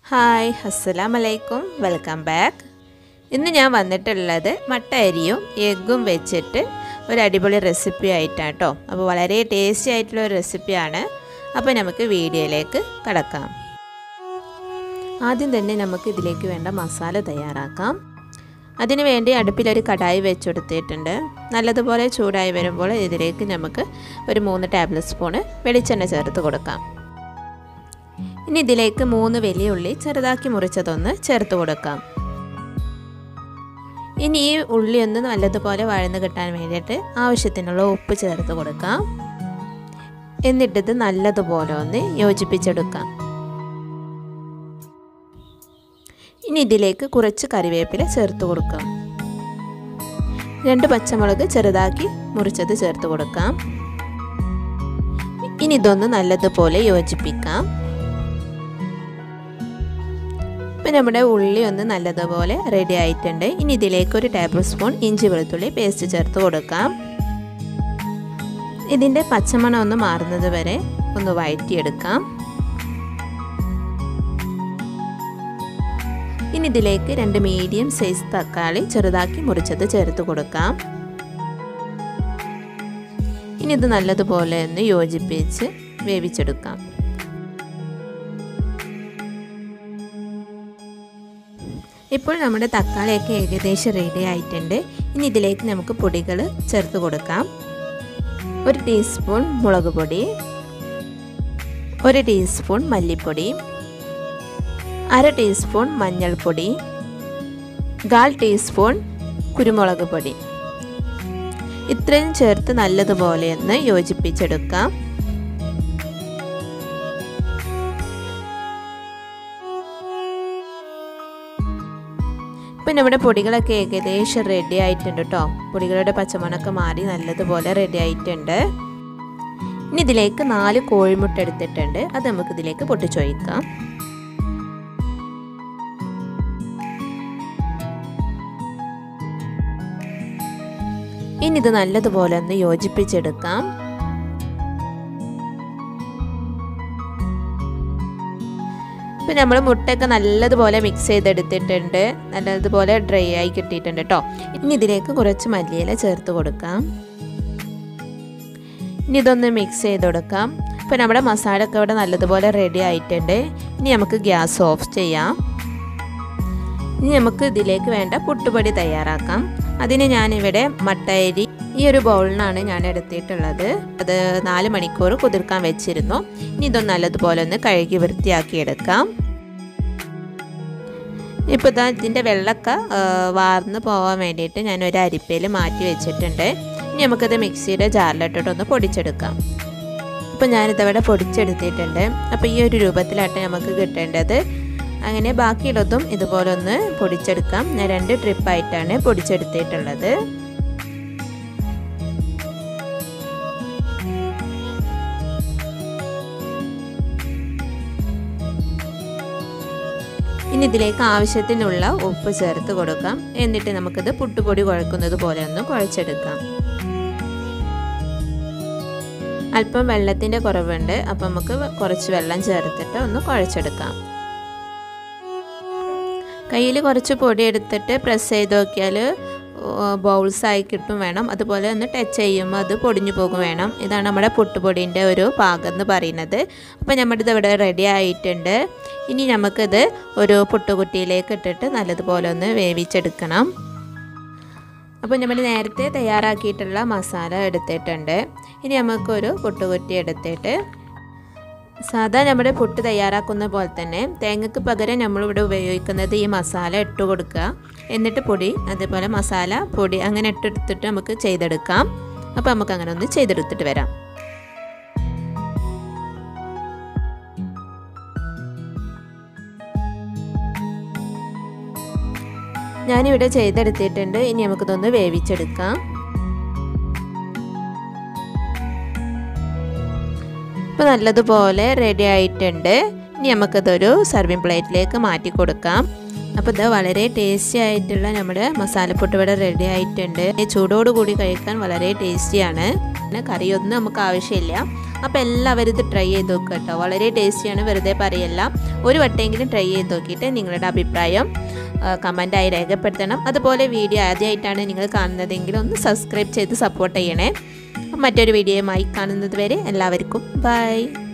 hi അസ്സലാം വലൈക്കും welcome back ഇന്ന് ഞാൻ വന്നിട്ടുള്ളത് മട്ട അരിയും എഗ്ഗും വെച്ചിട്ട് ഒരു അടിപൊളി റെസിപ്പി ആയിട്ടാണ് കേട്ടോ അപ്പോൾ വളരെ ടേസ്റ്റി ആയിട്ടുള്ള ഒരു റെസിപ്പിയാണ് അപ്പോൾ നമുക്ക് വീഡിയോയിലേക്ക് കടക്കാം ആദ്യം തന്നെ നമുക്ക് ഇതിലേക്ക് വേണ്ട മസാല തയ്യാറാക്കാം അതിനു വേണ്ടി അടുപ്പിലൊരു കടായി വെച്ചെടുത്തിട്ടുണ്ട് നല്ലതുപോലെ ചൂടായി വരുമ്പോൾ ഇതിലേക്ക് നമുക്ക് ഒരു മൂന്ന് ടേബിൾ സ്പൂണ് വെളിച്ചെണ്ണ ചേർത്ത് കൊടുക്കാം ഇനി ഇതിലേക്ക് മൂന്ന് വലിയ ഉള്ളി ചെറുതാക്കി മുറിച്ചതൊന്ന് ചേർത്ത് കൊടുക്കാം ഇനി ഈ ഉള്ളി ഒന്ന് നല്ലതുപോലെ വഴന്ന് കിട്ടാൻ വേണ്ടിയിട്ട് ആവശ്യത്തിനുള്ള ഉപ്പ് ചേർത്ത് കൊടുക്കാം എന്നിട്ടിത് നല്ലതുപോലെ ഒന്ന് യോജിപ്പിച്ചെടുക്കാം ഇനി ഇതിലേക്ക് കുറച്ച് കറിവേപ്പില ചേർത്ത് കൊടുക്കാം രണ്ട് പച്ചമുളക് ചെറുതാക്കി മുറിച്ചത് ചേർത്ത് കൊടുക്കാം ഇനി ഇതൊന്ന് നല്ലതുപോലെ യോജിപ്പിക്കാം ഇപ്പം നമ്മുടെ ഉള്ളി ഒന്ന് നല്ലതുപോലെ റെഡി ആയിട്ടുണ്ട് ഇനി ഇതിലേക്ക് ഒരു ടേബിൾ സ്പൂൺ ഇഞ്ചി വെളുത്തുള്ളി പേസ്റ്റ് ചേർത്ത് കൊടുക്കാം ഇതിൻ്റെ പച്ചമണം ഒന്ന് മാറുന്നത് വരെ ഒന്ന് വഴറ്റിയെടുക്കാം ഇനി ഇതിലേക്ക് രണ്ട് മീഡിയം സൈസ് തക്കാളി ചെറുതാക്കി മുറിച്ചത് ചേർത്ത് കൊടുക്കാം ഇനി ഇത് നല്ലതുപോലെ ഒന്ന് യോജിപ്പിച്ച് വേവിച്ചെടുക്കാം ഇപ്പോൾ നമ്മുടെ തക്കാളിയൊക്കെ ഏകദേശം റെഡി ആയിട്ടുണ്ട് ഇനി ഇതിലേക്ക് നമുക്ക് പൊടികൾ ചേർത്ത് കൊടുക്കാം ഒരു ടീസ്പൂൺ മുളക് പൊടി ഒരു ടീസ്പൂൺ മല്ലിപ്പൊടി അര ടീസ്പൂൺ മഞ്ഞൾപ്പൊടി കാൽ ടീസ്പൂൺ കുരുമുളക് പൊടി ഇത്രയും ചേർത്ത് നല്ലതുപോലെ ഒന്ന് യോജിപ്പിച്ചെടുക്കാം ഇപ്പം നമ്മുടെ പൊടികളൊക്കെ ഏകദേശം റെഡി ആയിട്ടുണ്ട് കേട്ടോ പൊടികളുടെ പച്ചമണൊക്കെ മാറി നല്ലതുപോലെ റെഡി ആയിട്ടുണ്ട് ഇനി ഇതിലേക്ക് നാല് കോഴിമുട്ട എടുത്തിട്ടുണ്ട് അത് നമുക്ക് ഇതിലേക്ക് പൊട്ടിച്ചൊഴിക്കാം ഇനി ഇത് നല്ലതുപോലെ ഒന്ന് യോജിപ്പിച്ചെടുക്കാം ഇപ്പം നമ്മൾ മുട്ടയൊക്കെ നല്ലതുപോലെ മിക്സ് ചെയ്തെടുത്തിട്ടുണ്ട് നല്ലതുപോലെ ഡ്രൈ ആയി കിട്ടിയിട്ടുണ്ട് കേട്ടോ ഇനി ഇതിലേക്ക് കുറച്ച് മല്ലിയില ചേർത്ത് കൊടുക്കാം ഇനി ഇതൊന്ന് മിക്സ് ചെയ്ത് കൊടുക്കാം ഇപ്പം നമ്മുടെ മസാല ഒക്കെ ഇവിടെ നല്ലതുപോലെ റെഡി ആയിട്ടുണ്ട് ഇനി നമുക്ക് ഗ്യാസ് ഓഫ് ചെയ്യാം ഇനി നമുക്ക് ഇതിലേക്ക് വേണ്ട പുട്ടുപൊടി തയ്യാറാക്കാം അതിന് ഞാനിവിടെ മട്ടയരി ഈ ഒരു ബൗളിനാണ് ഞാൻ എടുത്തിട്ടുള്ളത് അത് നാല് മണിക്കൂർ കുതിർക്കാൻ വെച്ചിരുന്നു ഇനി ഇതൊന്ന് നല്ലതുപോലെ ഒന്ന് കഴുകി വൃത്തിയാക്കി എടുക്കാം ഇപ്പോൾ ഇതാ ഇതിൻ്റെ വെള്ളമൊക്കെ വാർന്ന് പോകാൻ വേണ്ടിയിട്ട് ഞാൻ ഒരു അരിപ്പയിൽ മാറ്റി വെച്ചിട്ടുണ്ട് ഇനി നമുക്കത് മിക്സിയുടെ ജാറിലിട്ടിട്ടൊന്ന് പൊടിച്ചെടുക്കാം അപ്പോൾ ഞാനിതവിടെ പൊടിച്ചെടുത്തിട്ടുണ്ട് അപ്പോൾ ഈ ഒരു രൂപത്തിലാട്ടെ നമുക്ക് കിട്ടേണ്ടത് അങ്ങനെ ബാക്കിയുള്ളതും ഇതുപോലെ ഒന്ന് പൊടിച്ചെടുക്കാം ഞാൻ രണ്ട് ട്രിപ്പായിട്ടാണ് പൊടിച്ചെടുത്തിട്ടുള്ളത് ഇനി ഇതിലേക്ക് ആവശ്യത്തിനുള്ള ഉപ്പ് ചേർത്ത് കൊടുക്കാം എന്നിട്ട് നമുക്കിത് പുട്ടുപൊടി കുഴക്കുന്നത് പോലെ ഒന്ന് കുഴച്ചെടുക്കാം അല്പം വെള്ളത്തിൻ്റെ കുറവുണ്ട് അപ്പം നമുക്ക് കുറച്ച് വെള്ളം ചേർത്തിട്ട് ഒന്ന് കുഴച്ചെടുക്കാം കയ്യിൽ കുറച്ച് പൊടി എടുത്തിട്ട് പ്രസ് ചെയ്ത് നോക്കിയാൽ ബൗൾസായി കിട്ടും വേണം അതുപോലെ ഒന്ന് ടച്ച് ചെയ്യുമ്പോൾ അത് പൊടിഞ്ഞു പോകും വേണം ഇതാണ് നമ്മുടെ പുട്ടുപൊടിൻ്റെ ഒരു പാകം എന്ന് പറയുന്നത് അപ്പോൾ നമ്മുടെ ഇത് ഇവിടെ റെഡി ആയിട്ടുണ്ട് ഇനി നമുക്കിത് ഒരു പുട്ടുകുട്ടിയിലേക്ക് ഇട്ടിട്ട് നല്ലതുപോലെ ഒന്ന് വേവിച്ചെടുക്കണം അപ്പോൾ നമ്മൾ നേരത്തെ തയ്യാറാക്കിയിട്ടുള്ള മസാല എടുത്തിട്ടുണ്ട് ഇനി നമുക്കൊരു പുട്ടുകുറ്റി എടുത്തിട്ട് സാധാ നമ്മുടെ പുട്ട് തയ്യാറാക്കുന്ന പോലെ തന്നെ തേങ്ങയ്ക്ക് പകരം നമ്മളിവിടെ ഉപയോഗിക്കുന്നത് ഈ മസാല ഇട്ട് കൊടുക്കുക എന്നിട്ട് പൊടി അതേപോലെ മസാല പൊടി അങ്ങനെ ഇട്ടെടുത്തിട്ട് നമുക്ക് ചെയ്തെടുക്കാം അപ്പോൾ നമുക്ക് അങ്ങനെ ഒന്ന് ചെയ്തെടുത്തിട്ട് വരാം ഞാനിവിടെ ചെയ്തെടുത്തിട്ടുണ്ട് ഇനി നമുക്കിതൊന്ന് വേവിച്ചെടുക്കാം ഇപ്പോൾ നല്ലതുപോലെ റെഡി ആയിട്ടുണ്ട് ഇനി നമുക്കതൊരു സർവിങ് പ്ലേറ്റിലേക്ക് മാറ്റി കൊടുക്കാം അപ്പോൾ ഇത് വളരെ ടേസ്റ്റി ആയിട്ടുള്ള നമ്മുടെ മസാലപ്പൊട്ട് ഇവിടെ റെഡി ആയിട്ടുണ്ട് ചൂടോട് കൂടി കഴിക്കാൻ വളരെ ടേസ്റ്റിയാണ് പിന്നെ കറിയൊന്നും നമുക്ക് ആവശ്യമില്ല അപ്പോൾ എല്ലാവരും ഇത് ട്രൈ ചെയ്ത് നോക്കുക കേട്ടോ വളരെ ടേസ്റ്റിയാണ് വെറുതെ പറയല്ല ഒരു വട്ടമെങ്കിലും ട്രൈ ചെയ്ത് നോക്കിയിട്ട് നിങ്ങളുടെ അഭിപ്രായം കമൻറ്റായി രേഖപ്പെടുത്തണം അതുപോലെ വീഡിയോ ആദ്യമായിട്ടാണ് നിങ്ങൾ കാണുന്നതെങ്കിൽ ഒന്ന് സബ്സ്ക്രൈബ് ചെയ്ത് സപ്പോർട്ട് ചെയ്യണേ മറ്റൊരു വീഡിയോയുമായി കാണുന്നത് വരെ എല്ലാവർക്കും ബൈ